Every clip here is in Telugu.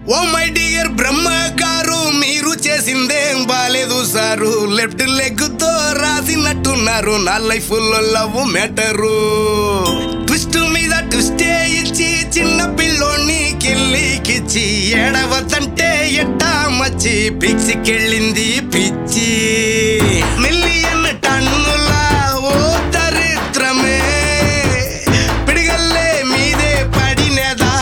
ఓ మై డియర్ బ్రహ్మ గారు మీరు చేసిందేం బాలేదు సారు లెఫ్ట్ లెగ్ తో రాసినట్టున్నారు నా లైఫ్ లో లవ్ మ్యాటరు ట్విస్ట్ మీద ట్విస్టే ఇచ్చి చిన్న పిల్లోని కిల్లికిచ్చి ఏడవతంటే ఎట్టా మచ్చి పిచ్చికెళ్ళింది పిచ్చి మిలియన్ టన్నుల ఓ దరిద్రమే పిడిగల్లే మీదే పడినదా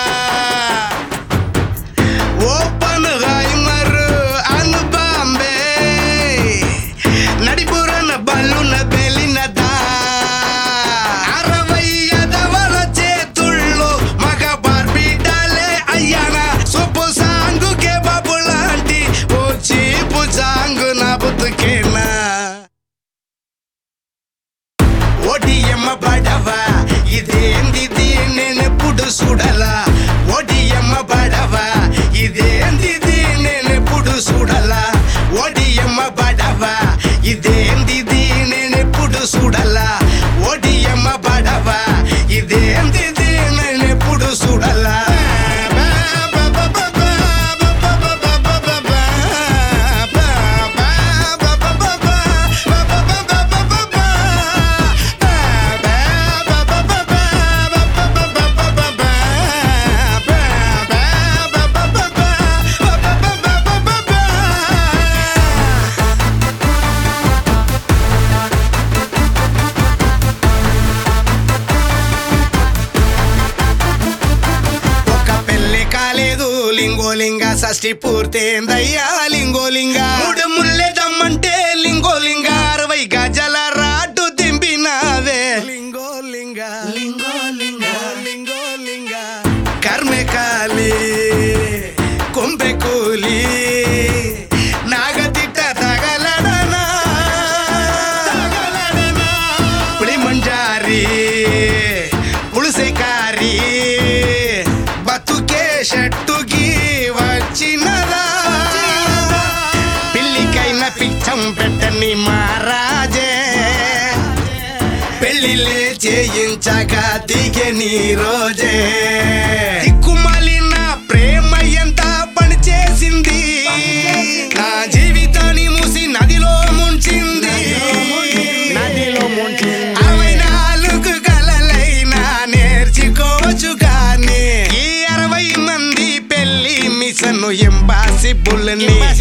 ఓపెన్ హైమర్ అను బాంబే నడిపురన బల్లున బెలినదా అరవై ఎదవల చేతుల్లో మగ బార్బిటాలే అయ్యానా సొప్పు సాంగుకే బాబు లాంటి ఓ చీపు సాంగు నా బతుకేనా ఓడియమ్మ పడవా ఇదేంది నేనెప్పుడు చూడలా ఓడియమ్మ పడవా ఇదేంది నేనెప్పుడు చూడలా ఓడియమ్మ పడవా ఇదేంది నేనెప్పుడు చూడలా ఓడియమ్మ పడవా ఇదేంది నేనెప్పుడు చూడలా ఒక పెళ్లి కాలేదు లింగోలింగ షష్ఠి పూర్తయిందయ్యా లింగోలింగ మూడు ముల్లెదమ్మంటే లింగోలింగ అరవై గజల రాటు దింపినావే లింగోలింగ లింగోలింగ లింగోలింగ కర్మె కాలి కొంపె కూలి నాగతిట్ట తగలడనా పులి మంజారి పులుసైకారి బతుకే షట్టుకి వచ్చినదా పిల్లికైన పిచ్చం పెట్టని మహారాజే పెళ్లిలే చేయించక దిగే నీ రోజే దిక్కుమాలిన ప్రేమ ఎంత పని చేసింది నా జీవితాన్ని మూసి నదిలో ముంచింది నదిలో ముంచింది అరవై నాలుగు కలలైనా నేర్చుకోవచ్చు కానీ ఈ అరవై మంది పెళ్లి మిషన్ ఇంపాసిబుల్ ని